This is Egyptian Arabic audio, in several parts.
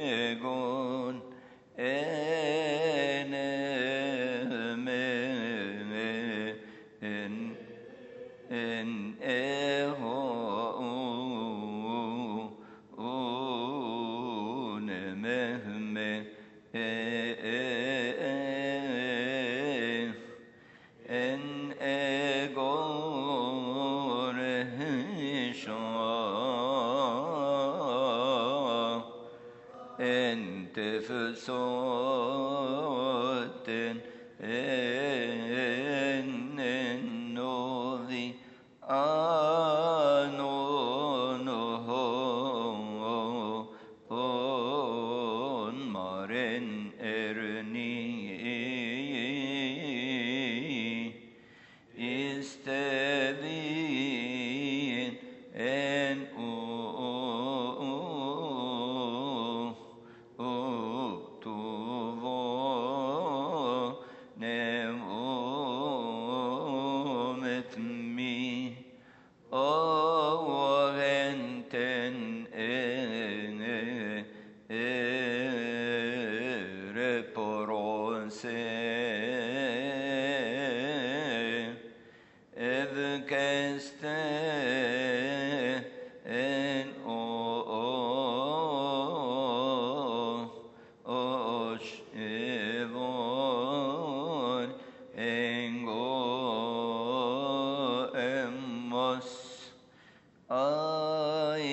egon eneme en en eho mehme en egor hisha en tefsoten en en novi ano no on maren erni istevin en o tuvo nem omet mi oventen ene ere porose evkeste en o osh evon engo emos ai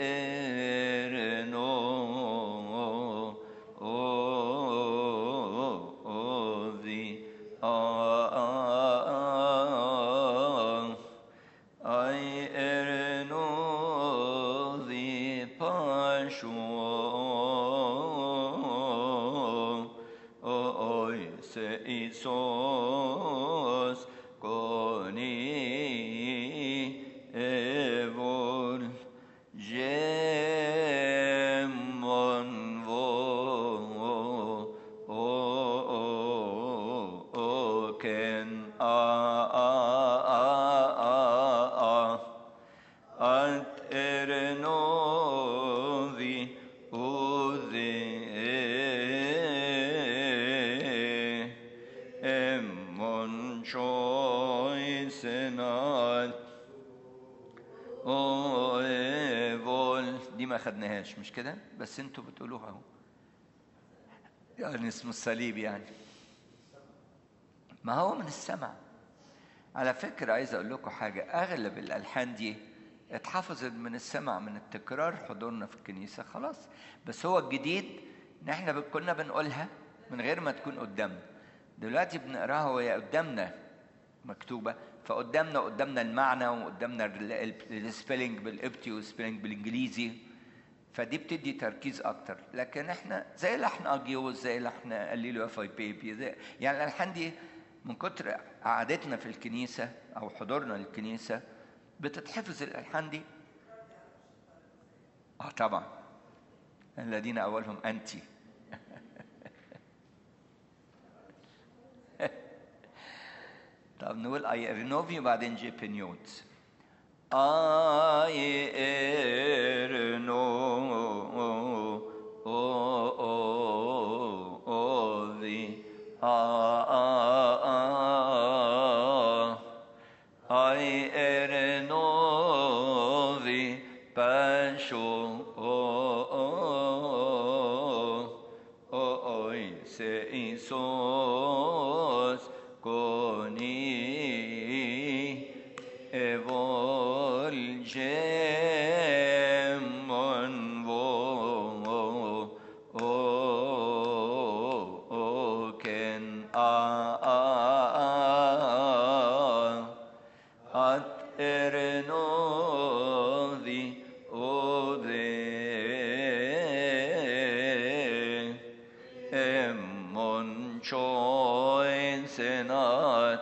erno ovi a ai erno vi pasho oi se isos koni evor gemon vo o o ken a a a a a at ernovi ude emmon choi senat او ايفول دي ما خدناهاش مش كده بس انتوا بتقولوها اهو يعني اسم الصليب يعني ما هو من السمع على فكرة عايز أقول لكم حاجة أغلب الألحان دي اتحفظت من السمع من التكرار حضورنا في الكنيسة خلاص بس هو الجديد إن إحنا ب- كنا بنقولها من غير ما تكون قدامنا دلوقتي بنقراها وهي قدامنا مكتوبة فقدامنا قدامنا المعنى وقدامنا السبيلنج بالقبطي والسبيلنج بالإنجليزي فدي بتدي تركيز اكتر لكن احنا زي لحن اجيوز زي لحن قليلو اف اي بيبي زي يعني الالحان دي من كتر قعدتنا في الكنيسه او حضورنا للكنيسه بتتحفظ الالحان دي اه طبعا الذين اولهم انت طب نقول اي رينوفي وبعدين جي بنيوت اي ارنو او او او في ا ا ا اي ارنو في باشو او او او اوي se isos coni evolgemon vo o o ken a a a at ernovi ode emmon choin senat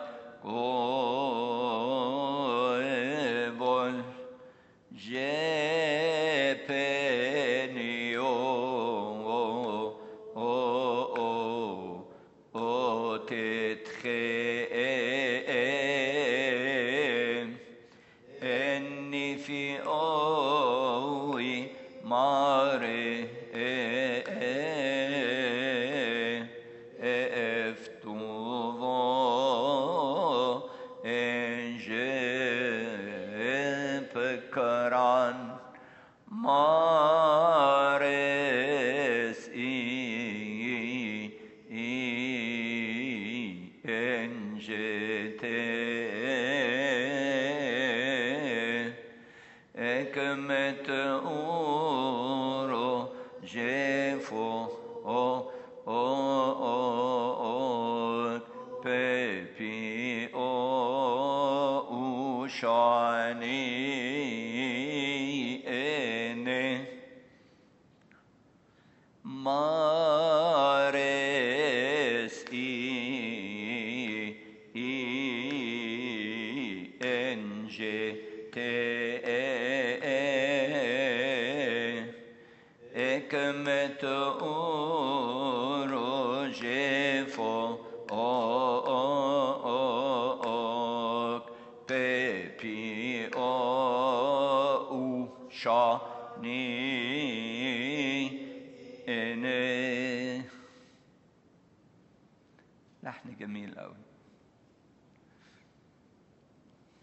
goebol jepenio o o o tetche enni fi oi mare مارس إي إي إنجتي إكمت أورو جيفو أو أو أو أو بيبي أو أوشاني إني Mares i i enge te ekmet uro jefo o o o o pepi o u sha ni ene لحن جميل قوي